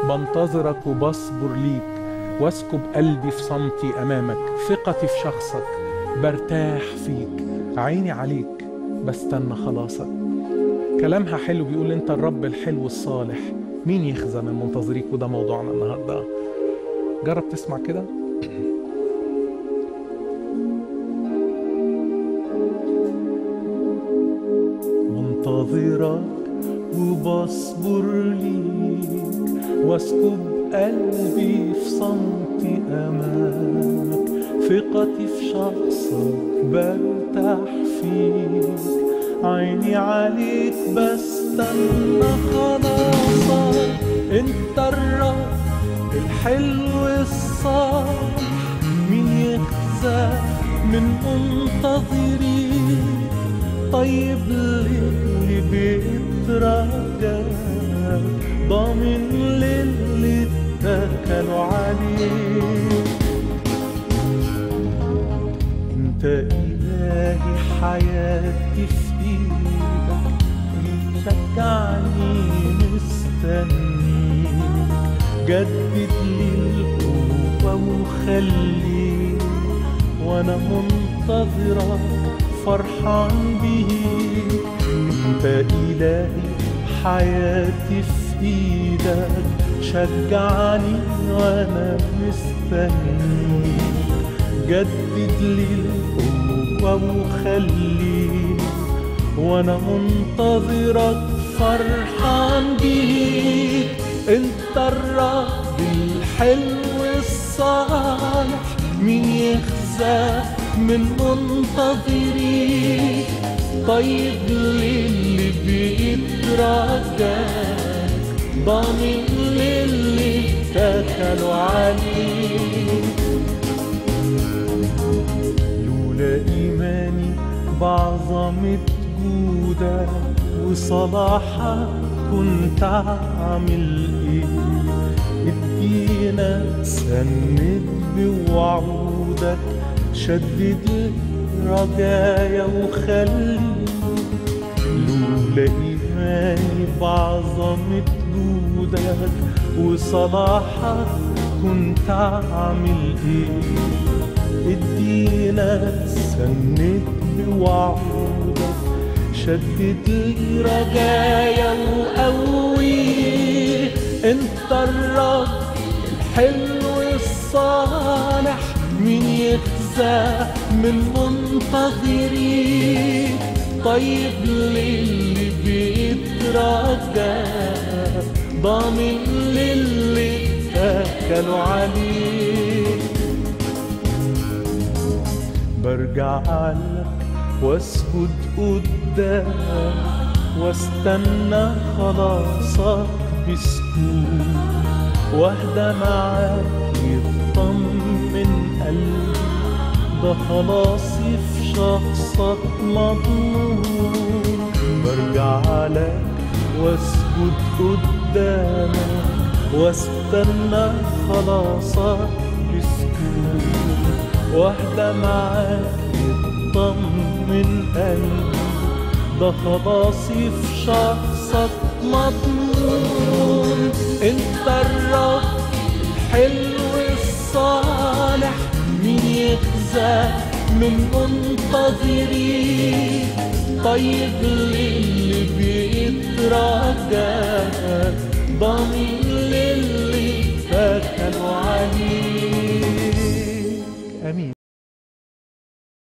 بنتظرك وبصبر ليك واسكب قلبي في صمتي امامك ثقتي في شخصك برتاح فيك عيني عليك بستنى خلاصك كلامها حلو بيقول انت الرب الحلو الصالح مين يخزى من منتظريك وده موضوعنا النهارده جرب تسمع كده منتظرك وبصبر ليك واسكب قلبي في صمتي امامك ثقتي في شخصك برتاح فيك عيني عليك بستنى خلاصك انت الرب الحلو الصالح مين يخزى من منتظريك طيب للي بيترجى ضامن للي اتكلوا عليه انت الهي حياتي في ايدك شجعني مستنيك جدد لي القوة وخليك وانا منتظرك فرحان بيك انت الهي حياتي في ايدك شجعني وانا مستنيك جدد لي القوة وخليك وانا منتظرك فرحان بيك انت الرب الحلو الصالح مين يخزى من منتظريك طيب للي بيترجاك ضامن للي اتكلوا عليك لولا إيماني بعظمة جودك وصلاحك كنت أعمل إيه ادينا سند بوعودك شدد رجايا وخلي لولا إيماني بعظمة جودك وصلاحك كنت أعمل إيه ادينا سند بوعودك شدد لي رجايا وقوي انت الرب الحلو الصالح مين يخزى من منتظريك طيب للي بيترجاك ضامن للي اتكلوا عليك برجع لك واسجد قدامك واستنى خلاصك بسكون واهدى معاك يطمن قلبي ده خلاصي في شخصك مضمون برجع لك واسجد قدامك واستنى خلاصك بسكون واحدة معاك يطمن قلبي ده خلاصي في شخصك مضمون انت الرب الحلو الصالح مين يخزى من منتظريك طيب للي بيترجاك ضمير